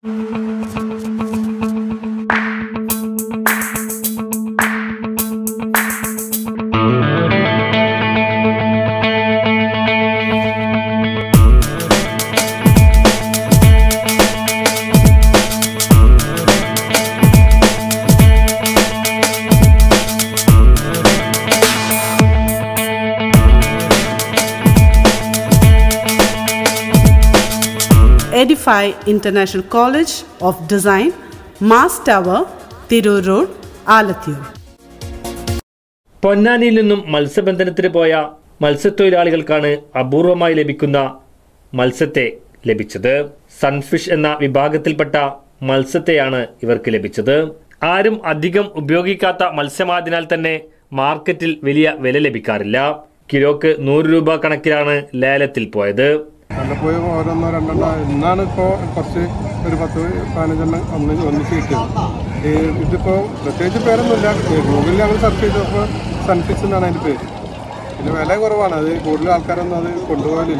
Edify International College of Design, Mass Tower, Tirur Road, Alathur. പൊന്നാനിയിൽ നിന്നും മത്സ്യബന്ധനത്തിന് പോയ മത്സ്യത്തൊഴിലാളികൾക്കാണ് അപൂർവമായി ലഭിക്കുന്ന മത്സ്യത്തെ ലഭിച്ചത് സൺഫിഷ് എന്ന വിഭാഗത്തിൽപ്പെട്ട മത്സ്യത്തെയാണ് ഇവർക്ക് ലഭിച്ചത് ആരും അധികം ഉപയോഗിക്കാത്ത മത്സ്യമായതിനാൽ തന്നെ മാർക്കറ്റിൽ വലിയ വില ലഭിക്കാറില്ല കിലോക്ക് നൂറ് രൂപ കണക്കിലാണ് ലേലത്തിൽ പോയത് വല്ലപ്പോഴും ഓരോന്നോ രണ്ടെണ്ണോ ഇന്നാണ് ഇപ്പോൾ കുറച്ച് ഒരു പത്ത് പതിനഞ്ചെണ്ണം ഒന്ന് ഒന്നിച്ച് കിട്ടിയത് ഈ ഇതിപ്പോൾ പ്രത്യേകിച്ച് പേരൊന്നുമില്ല ഗൂഗിളിൽ ഞങ്ങൾ സെർച്ച് ചെയ്തപ്പോൾ സൺഫിക്സ് എന്നാണ് അതിൻ്റെ പേര് പിന്നെ വില കുറവാണ് അത് കൂടുതൽ ആൾക്കാരൊന്നും അത് കൊണ്ടുപോകലില്ല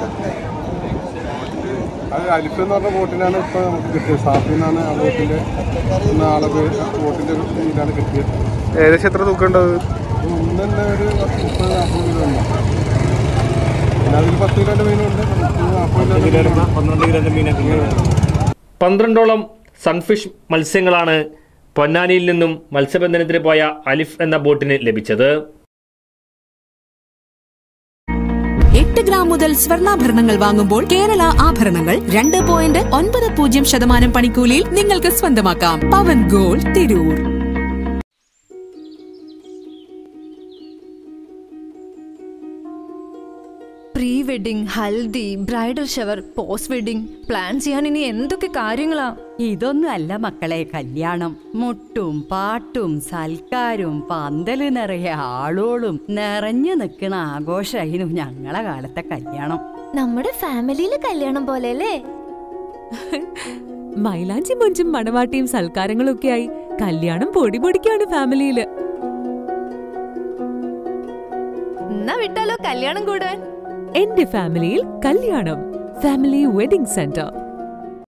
അത് അലിഫ് എന്ന് പറഞ്ഞ ബോട്ടിനാണ് ഇപ്പോൾ നമുക്ക് കിട്ടിയത് സാഫിൽ നിന്നാണ് ആ ബോട്ടിൻ്റെ ആളെ പേര് ബോട്ടിൻ്റെ ഇതിലാണ് കിട്ടിയത് ഏകദേശം എത്ര തൂക്കം ഉണ്ടാവും ഒന്ന് തന്നെ ഒരു മുപ്പത് നാൽപ്പത് കിലോ ഉണ്ട് പിന്നെ അതിൽ പത്ത് കിലോൻ്റെ മീനുണ്ട് മുപ്പത് നാൽപ്പത് കിലോൻ്റെ മീനുണ്ട് പന്ത്രണ്ടോളം സൺഫിഷ് മത്സ്യങ്ങളാണ് പൊന്നാനിയിൽ നിന്നും മത്സ്യബന്ധനത്തിന് പോയ അലിഫ് എന്ന ബോട്ടിന് ലഭിച്ചത് എട്ട് ഗ്രാം മുതൽ സ്വർണ്ണാഭരണങ്ങൾ വാങ്ങുമ്പോൾ കേരള ആഭരണങ്ങൾ രണ്ട് പോയിന്റ് ഒൻപത് പൂജ്യം ശതമാനം പണിക്കൂലിയിൽ നിങ്ങൾക്ക് സ്വന്തമാക്കാം പവൻ gold Tirur pre wedding haldi bridal shower post wedding plan ചെയ്യാൻ ഇനി എന്തൊക്കെ കാര്യങ്ങളാ ഇതൊന്നും അല്ല മക്കളെ കല്യാണം മുട്ടും പാട്ടും സൽക്കാരും പന്തല് നിറയെ ആളോളും നിറഞ്ഞു നിൽക്കണ ആഘോഷമായിരുന്നു ഞങ്ങളെ കാലത്തെ കല്യാണം നമ്മുടെ ഫാമിലിയിലെ കല്യാണം പോലെ അല്ലേ മൈലാഞ്ചി മൊഞ്ചും മണവാട്ടിയും സൽക്കാരങ്ങളും ഒക്കെയായി കല്യാണം പൊടി പൊടിക്കാണ് ഫാമിലിയില് എന്നാ വിട്ടാലോ കല്യാണം കൂടാൻ എന്റെ ഫാമിലിയിൽ കല്യാണം ഫാമിലി വെഡിംഗ് സെന്റർ